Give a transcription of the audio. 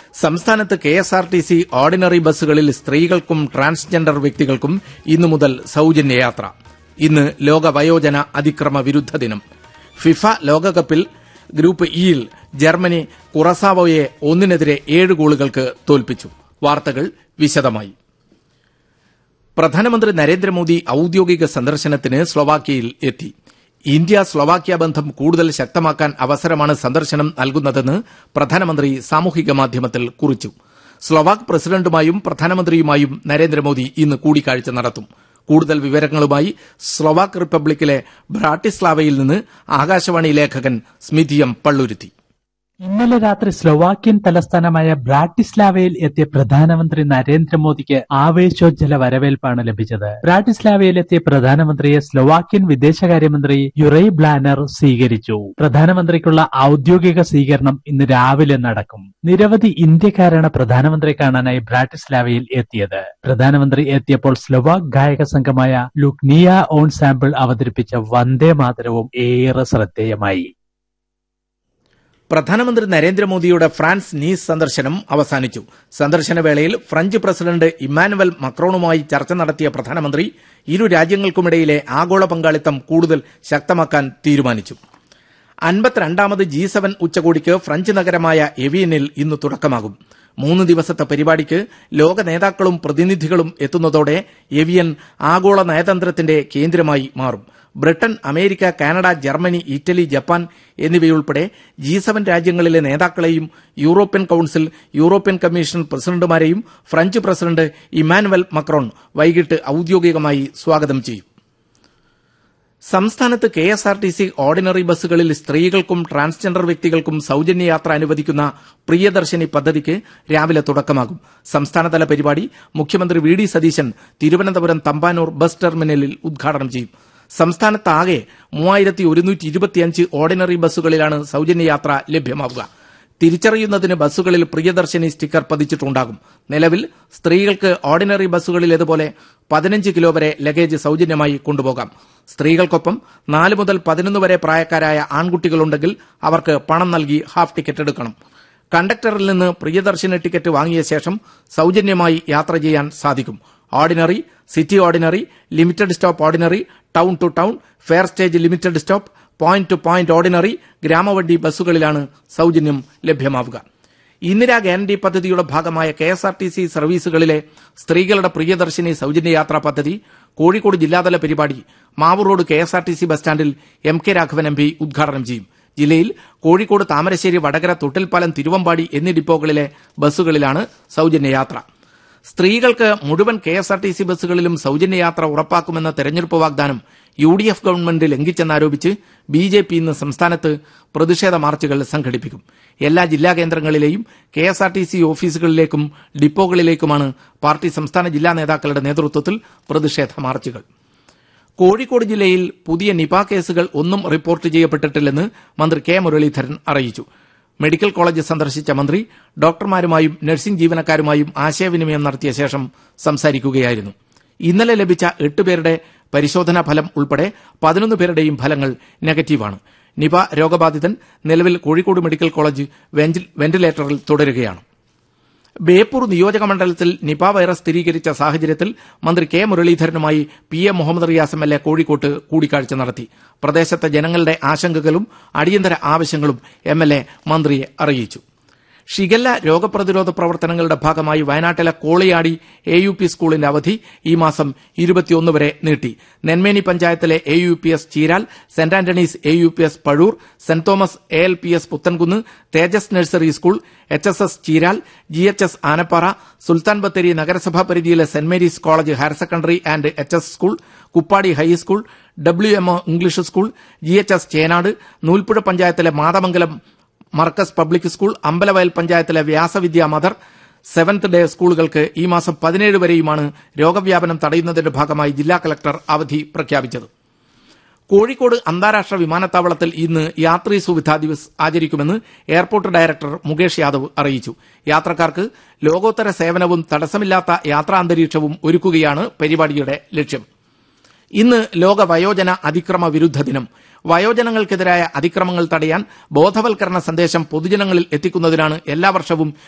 സംസ്ഥാനത്ത് K S R T C ordinary ബസ്സുകളിൽ സ്ത്രീകൾക്കും ട്രാൻസ്ജെൻഡർ വ്യക്തികൾക്കും ഇന്നു മുതൽ സൌജന്യ യാത്ര ഇന്ന് ലോക വയോജന അതിക്രമ വിരുദ്ധ ദിനം ഫിഫ ലോകകപ്പിൽ ഗ്രൂപ്പ് ഇയിൽ ജർമ്മനി കുറസാവോയെ ഒന്നിനെതിരെ ഏഴ് ഗോളുകൾക്ക് തോൽപ്പിച്ചു വാർത്തകൾ വിശദമായി പ്രധാനമന്ത്രി നരേന്ദ്രമോദി ഔദ്യോഗിക സന്ദർശനത്തിന് സ്ലൊവാക്യയിൽ എത്തി ഇന്ത്യ സ്ലൊവാക്യ ബന്ധം കൂടുതൽ ശക്തമാക്കാൻ അവസരമാണ് സന്ദർശനം നൽകുന്നതെന്ന് പ്രധാനമന്ത്രി സാമൂഹിക മാധ്യമത്തിൽ കുറിച്ചു സ്ലൊവാക് പ്രസിഡന്റുമായും പ്രധാനമന്ത്രിയുമായും നരേന്ദ്രമോദി ഇന്ന് കൂടിക്കാഴ്ച നടത്തും കൂടുതൽ വിവരങ്ങളുമായി സ്ലൊവാക് റിപ്പബ്ലിക്കിലെ ബ്രാട്ടിസ്ലാവയിൽ നിന്ന് ആകാശവാണി ലേഖകൻ സ്മിതിയം പള്ളുരുത്തി ഇന്നലെ രാത്രി സ്ലൊവാക്യൻ തലസ്ഥാനമായ ബ്രാട്ടിസ്ലാവയിൽ എത്തിയ പ്രധാനമന്ത്രി നരേന്ദ്രമോദിക്ക് ആവേശോജ്ജല വരവേൽപ്പാണ് ലഭിച്ചത് ബ്രാട്ടിസ്ലാവയിൽ എത്തിയ പ്രധാനമന്ത്രിയെ സ്ലൊവാക്യൻ വിദേശകാര്യമന്ത്രി യുറൈ ബ്ലാനർ സ്വീകരിച്ചു പ്രധാനമന്ത്രിക്കുള്ള ഔദ്യോഗിക സ്വീകരണം ഇന്ന് രാവിലെ നടക്കും നിരവധി ഇന്ത്യക്കാരാണ് പ്രധാനമന്ത്രിയെ കാണാനായി ബ്രാട്ടിസ്ലാവയിൽ എത്തിയത് പ്രധാനമന്ത്രി എത്തിയപ്പോൾ സ്ലൊവാക് ഗായക സംഘമായ ലുക്നിയ ഓൺ സാമ്പിൾ അവതരിപ്പിച്ച വന്ദേ മാതരവും ഏറെ ശ്രദ്ധേയമായി പ്രധാനമന്ത്രി നരേന്ദ്രമോദിയുടെ ഫ്രാൻസ് നീസ് സന്ദർശനം അവസാനിച്ചു സന്ദർശന വേളയിൽ ഫ്രഞ്ച് പ്രസിഡന്റ് ഇമ്മാനുവൽ മക്രോണുമായി ചർച്ച നടത്തിയ പ്രധാനമന്ത്രി ഇരു രാജ്യങ്ങൾക്കുമിടയിലെ ആഗോള പങ്കാളിത്തം കൂടുതൽ ശക്തമാക്കാൻ തീരുമാനിച്ചു അൻപത്തിരണ്ടാമത് ജി സെവൻ ഉച്ചകോടിക്ക് ഫ്രഞ്ച് നഗരമായ എവിയനിൽ ഇന്ന് തുടക്കമാകും മൂന്ന് ദിവസത്തെ പരിപാടിക്ക് ലോക നേതാക്കളും പ്രതിനിധികളും എത്തുന്നതോടെ എവിയൻ ആഗോള നയതന്ത്രത്തിന്റെ കേന്ദ്രമായി മാറും Britain America Canada Germany Italy Japan എന്നിവയുൾപ്പെടെ ജി സെവൻ രാജ്യങ്ങളിലെ നേതാക്കളെയും യൂറോപ്യൻ കൌൺസിൽ യൂറോപ്യൻ കമ്മീഷൻ പ്രസിഡന്റുമാരെയും ഫ്രഞ്ച് പ്രസിഡന്റ് ഇമാനുവൽ മക്രോൺ വൈകിട്ട് ഔദ്യോഗികമായി സ്വാഗതം ചെയ്യും സംസ്ഥാനത്ത് K S R T C ordinary ബസ്സുകളിൽ സ്ത്രീകൾക്കും ട്രാൻസ്ജെൻഡർ വ്യക്തികൾക്കും സൌജന്യ യാത്ര അനുവദിക്കുന്ന പ്രിയദർശിനി പദ്ധതിക്ക് രാവിലെ തുടക്കമാകും സംസ്ഥാനതല പരിപാടി മുഖ്യമന്ത്രി V D Satheesan Thiruvananthapuram Thampanoor bus ടെർമിനലിൽ ഉദ്ഘാടനം ചെയ്യും സംസ്ഥാനത്താകെ മൂവായിരത്തി ഒരുന്നൂറ്റി ഇരുപത്തിയഞ്ച് ഓർഡിനറി ബസ്സുകളിലാണ് സൌജന്യ യാത്ര ലഭ്യമാവുക തിരിച്ചറിയുന്നതിന് ബസ്സുകളിൽ പ്രിയദർശിനി സ്റ്റിക്കർ പതിച്ചിട്ടുണ്ടാകും നിലവിൽ സ്ത്രീകൾക്ക് ഓർഡിനറി ബസ്സുകളിലേതുപോലെ പതിനഞ്ച് കിലോ വരെ ലഗേജ് സൌജന്യമായി കൊണ്ടുപോകാം സ്ത്രീകൾക്കൊപ്പം നാല് മുതൽ പതിനൊന്ന് വരെ പ്രായക്കാരായ ആൺകുട്ടികളുണ്ടെങ്കിൽ അവർക്ക് പണം നൽകി ഹാഫ് ടിക്കറ്റ് എടുക്കണം കണ്ടക്ടറിൽ നിന്ന് പ്രിയദർശിനി ടിക്കറ്റ് വാങ്ങിയ ശേഷം സൌജന്യമായി യാത്ര ചെയ്യാൻ സാധിക്കും ordinary city ordinary limited stop ordinary town to town fare stage limited stop point to point ordinary ഗ്രാമവണ്ടി ബസ്സുകളിലാണ് സൌജന്യം ലഭ്യമാവുക ഇന്ദിരാ ഗ്യാരണ്ടി പദ്ധതിയുടെ ഭാഗമായ K S R T C സർവീസുകളിലെ സ്ത്രീകളുടെ പ്രിയദർശിനി സൌജന്യ യാത്രാ പദ്ധതി കോഴിക്കോട് ജില്ലാതല പരിപാടി Mavoor road K S R T C bus സ്റ്റാൻഡിൽ M K Raghavan M P ഉദ്ഘാടനം ചെയ്യും ജില്ലയിൽ കോഴിക്കോട് താമരശ്ശേരി വടകര തൊട്ടിൽപ്പാലം തിരുവമ്പാടി എന്നീ ഡിപ്പോകളിലെ ബസ്സുകളിലാണ് സൌജന്യ യാത്ര സ്ത്രീകൾക്ക് മുഴുവൻ K S R T C ബസ്സുകളിലും സൌജന്യ യാത്ര ഉറപ്പാക്കുമെന്ന തെരഞ്ഞെടുപ്പ് വാഗ്ദാനം യു ഡി എഫ് ഗവൺമെന്റ് ലംഘിച്ചെന്നാരോപിച്ച് ബി ജെ പി ഇന്ന് സംസ്ഥാനത്ത് പ്രതിഷേധ മാർച്ചുകൾ സംഘടിപ്പിക്കും എല്ലാ ജില്ലാ കേന്ദ്രങ്ങളിലെയും കെ എസ് ആർ ടി സി ഓഫീസുകളിലേക്കും ഡിപ്പോകളിലേക്കുമാണ് പാർട്ടി സംസ്ഥാന ജില്ലാ നേതാക്കളുടെ നേതൃത്വത്തിൽ പ്രതിഷേധ മാർച്ചുകൾ കോഴിക്കോട് ജില്ലയിൽ പുതിയ നിപ കേസുകൾ ഒന്നും റിപ്പോർട്ട് ചെയ്യപ്പെട്ടിട്ടില്ലെന്ന് മന്ത്രി കെ മുരളീധരൻ അറിയിച്ചു മെഡിക്കൽ കോളേജ് സന്ദർശിച്ച മന്ത്രി ഡോക്ടർമാരുമായും നഴ്സിംഗ് ജീവനക്കാരുമായും ആശയവിനിമയം നടത്തിയ ശേഷം സംസാരിക്കുകയായിരുന്നു ഇന്നലെ ലഭിച്ച എട്ട് പേരുടെ പരിശോധനാ ഫലം ഉൾപ്പെടെ പതിനൊന്ന് പേരുടെയും ഫലങ്ങൾ നെഗറ്റീവാണ് നിപ രോഗബാധിതൻ നിലവിൽ കോഴിക്കോട് മെഡിക്കൽ കോളേജ് വെന്റിലേറ്ററിൽ തുടരുകയാണ് ബേപ്പൂർ നിയോജക മണ്ഡലത്തിൽ നിപ വൈറസ് സ്ഥിരീകരിച്ച സാഹചര്യത്തിൽ മന്ത്രി കെ മുരളീധരനുമായി P A Muhammad Riyas M L A കോഴിക്കോട്ട് കൂടിക്കാഴ്ച നടത്തി പ്രദേശത്തെ ജനങ്ങളുടെ ആശങ്കകളും അടിയന്തര ആവശ്യങ്ങളും എം എൽ എ മന്ത്രിയെ അറിയിച്ചു ഷിഗല്ല രോഗപ്രതിരോധ പ്രവർത്തനങ്ങളുടെ ഭാഗമായി വയനാട്ടിലെ കോളിയാടി എ യു പി സ്കൂളിന്റെ അവധി ഈ മാസം ഇരുപത്തിയൊന്ന് വരെ നീട്ടി നെന്മേനി പഞ്ചായത്തിലെ A U P S Cheeral saint Antony's A U P S Pazhoor saint Thomas A L P S Puthenkunnu Thejas nursery school H S S Cheeral G H S Anappara Sultan Bathery നഗരസഭാ പരിധിയിലെ saint Mary's college higher secondary and H S school Kuppadi high school W M English school G H S Chenad Noolpuzha പഞ്ചായത്തിലെ Mathamangalam Markaz public school Ambalavayal പഞ്ചായത്തിലെ Vyasavidya mother seventh day സ്കൂളുകൾക്ക് ഈ മാസം പതിനേഴ് വരെയുമാണ് രോഗവ്യാപനം തടയുന്നതിന്റെ ഭാഗമായി ജില്ലാ കളക്ടർ അവധി പ്രഖ്യാപിച്ചത് കോഴിക്കോട് അന്താരാഷ്ട്ര വിമാനത്താവളത്തിൽ ഇന്ന് യാത്രീ സുവിധാ ദിവസ് ആചരിക്കുമെന്ന് എയർപോർട്ട് ഡയറക്ടർ മുകേഷ് യാദവ് അറിയിച്ചു യാത്രക്കാർക്ക് ലോകോത്തര സേവനവും തടസ്സമില്ലാത്ത യാത്രാന്തരീക്ഷവും ഒരുക്കുകയാണ് പരിപാടിയുടെ ലക്ഷ്യം ഇന്ന് ലോക വയോജന അതിക്രമ വിരുദ്ധ ദിനം വയോജനങ്ങൾക്കെതിരായ അതിക്രമങ്ങൾ തടയാൻ ബോധവൽക്കരണ സന്ദേശം പൊതുജനങ്ങളിൽ എത്തിക്കുന്നതിനാണ് എല്ലാ വർഷവും